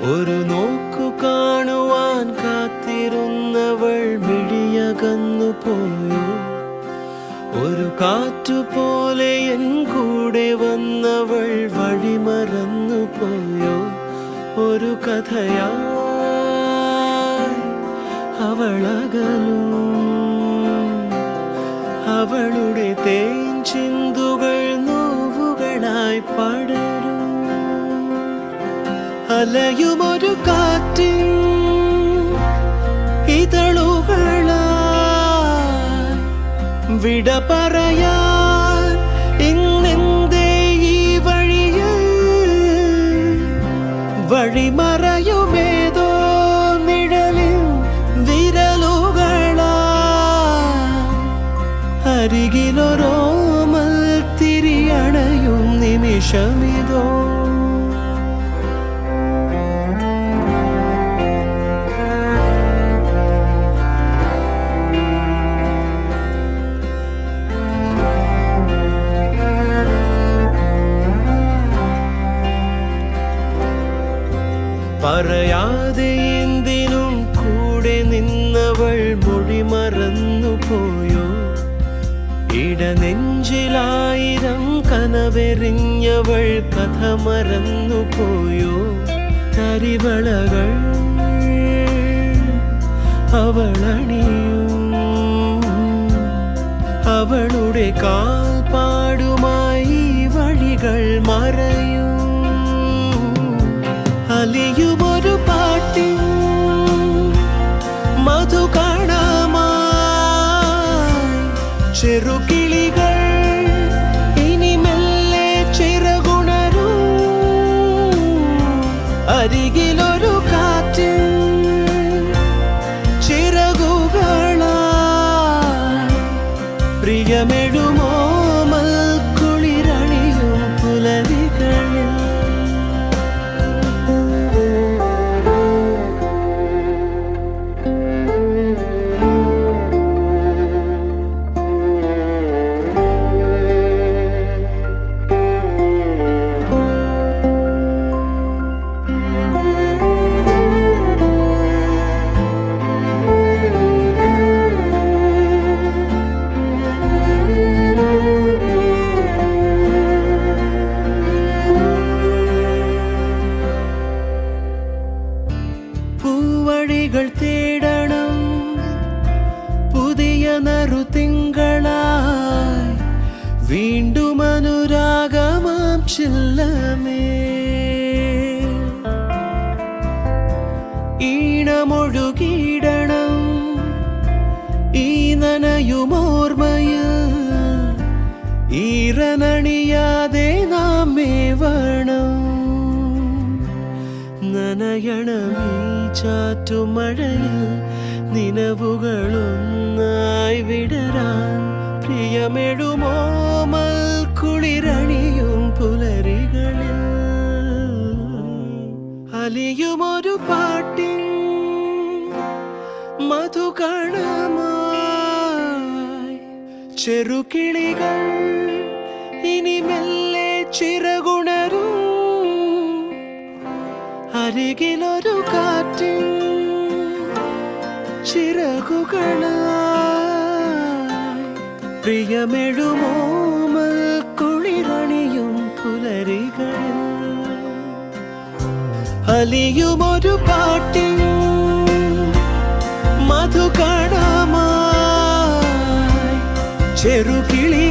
ഒരു നോക്കു കാണുവാൻ കാത്തിരുന്നവൾ മിഴിയകന്നു പോയോ ഒരു കാറ്റുപോലെ എൻ കൂടെ വന്നവൾ വഴിമറന്നു പോയോ ഒരു കഥയാ അവളകലും അവളുടെ തേൻ ചിന്തുകൾ നോവുകളായി പടരും അലയുമൊരു കാറ്റിൻ ഇതളുകളായി വിട പറയാൻ ഇന്നെന്തേ ഈ വഴിയിൽ വഴിമറയുമേതോ നിഴലിൻ വിരലുകളാ അരികിലൊരോമൽ തിരിയണയും നിമിഷമിതോ പറയാതെ എന്തിനും കൂടെ നിന്നവൾ മൊഴി മറന്നു പോയോ ഇടനെഞ്ചിലായിരം കനവെറിഞ്ഞവൾ കഥ മറന്നു പോയോ തരിവളകൾ അവളണിയും അവളുടെ കാൽപ്പാടുമായി വഴികൾ മറയും അലിയുമൊരു പാട്ടിൻ മധു കാണാമായി ചെറുകിളികൾ ഇനി മെല്ലെ ചിറകുണരൂ അരികിലൊരു കാറ്റിൻ ചിറകുകളായി പ്രിയമെഴുമോ മൽക്കുളിരണിയും പുലരികളിൽ പൂവഴികൾ തേടണം പുതിയ നറുതിങ്കളായി വീണ്ടും അനുരാഗമാം ചില്ലമേ ഈണമൊഴുകിയിടണം ഈ നനയുമോർമ്മയിൽ ഈറനണിയാതെ നാം മേവണം നനയണമീ ചാറ്റുമഴയിൽ നിലവുകളൊന്നായി വിടരാൻ പ്രിയമെഴുമോ കുളിരണിയും പുലരികളിൽ അലിയുമൊരു പാട്ടിൻ മധുകണമായി ചെറുകിളികൾ ഇനി മെല്ലെ ചിറകുണരും അരികിലൊരു കാറ്റിൻ ചിറകുകളായി പ്രിയമെഴുമോ കുളിരണിയും പുലരികളിൽ അലിയുമൊരു പാട്ടിൻ മധുകണമായി ചെറുകിളി